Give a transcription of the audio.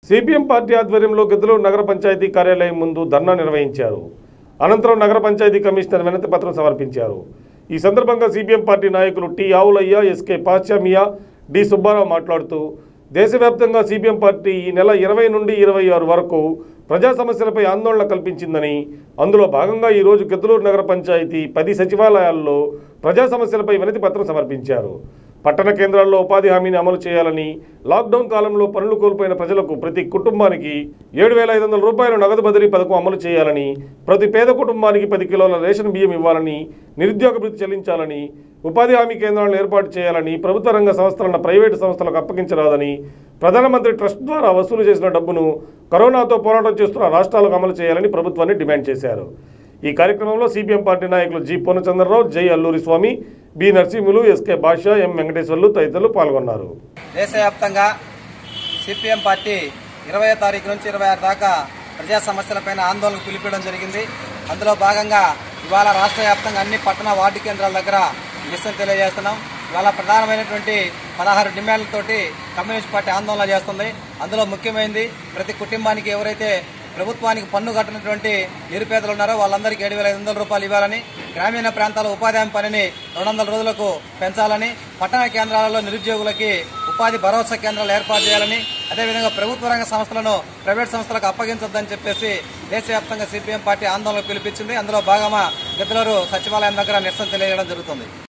CPM party ఆధ్వర్యంలో గిద్దలూరు నగర పంచాయతీ కార్యాలయం ముందు ధర్నా నిర్వహించారు అనంతరం నగర పంచాయతీ కమిషనర్ వినతి పత్రం సమర్పించారు ఈ సందర్భంగా సిపిఎం పార్టీ నాయకులు టి ఆవులయ్య ఎస్కే పాశ్చామియా డి సుబ్బారావు మాట్లాడుతూ దేశవ్యాప్తంగా సిపిఎం పార్టీ ఈ నెల ఇరవై నుండి ఇరవై ఆరు వరకు ప్రజా సమస్యలపై ఆందోళన కల్పించిందని అందులో భాగంగా ఈరోజు గిద్దలూరు నగర పంచాయతీ పది సచివాలయాల్లో ప్రజా సమస్యలపై వినతి పత్రం సమర్పించారు పట్టణ కేంద్రాల్లో ఉపాధి హామీని అమలు చేయాలని లాక్డౌన్ కాలంలో పనులు కోల్పోయిన ప్రజలకు ప్రతి కుటుంబానికి ఏడు వేల ఐదు వందల రూపాయల నగదు బదిలీ పథకం అమలు చేయాలని ప్రతి పేద కుటుంబానికి పది కిలోల రేషన్ బియ్యం ఇవ్వాలని నిరుద్యోగ భృతి చెల్లించాలని ఉపాధి హామీ కేంద్రాలను ఏర్పాటు చేయాలని ప్రభుత్వ రంగ సంస్థలను ప్రైవేటు సంస్థలకు అప్పగించరాదని ప్రధానమంత్రి ట్రస్ట్ ద్వారా వసూలు చేసిన డబ్బును కరోనాతో పోరాటం చేస్తున్న రాష్ట్రాలకు అమలు చేయాలని ప్రభుత్వాన్ని డిమాండ్ చేశారు ఈ కార్యక్రమంలో సిపిఎం పార్టీ నాయకులు G Purnachandrarao Jai Alluri Swamy B Narasimhulu SK Basha M Venkateswarlu తదితరులు పాల్గొన్నారు దేశవ్యాప్తంగా సిపిఎం పార్టీ ఇరవై తారీఖు నుంచి ఇరవై ఆరు దాకా ప్రజా సమస్యలపైన ఆందోళన పిలిపించడం జరిగింది అందులో భాగంగా ఇవాళ రాష్ట్ర వ్యాప్తంగా అన్ని పట్టణ వార్డు కేంద్రాల దగ్గర నిరసన తెలియజేస్తున్నాం ఇవాళ ప్రధానమైనటువంటి పదహారు డిమాండ్లతోటి కమ్యూనిస్ట్ పార్టీ ఆందోళన చేస్తుంది అందులో ముఖ్యమైనది ప్రతి కుటుంబానికి ఎవరైతే ప్రభుత్వానికి పన్ను కట్టినటువంటి నిరుపేదలు ఉన్నారో వాళ్ళందరికీ ఏడు వేల ఐదు వందల రూపాయలు ఇవ్వాలని గ్రామీణ ప్రాంతాల ఉపాధి హామీ పనిని రెండు వందల రోజులకు పెంచాలని పట్టణ కేంద్రాలలో నిరుద్యోగులకి ఉపాధి భరోసా కేంద్రాలు ఏర్పాటు చేయాలని అదేవిధంగా ప్రభుత్వ రంగ సంస్థలను ప్రైవేట్ సంస్థలకు అప్పగించొద్దని చెప్పేసి దేశవ్యాప్తంగా సిపిఎం పార్టీ ఆందోళన పిలిపించింది అందులో భాగంగా గిద్దలూరు సచివాలయం దగ్గర నిరసన తెలియజేయడం జరుగుతుంది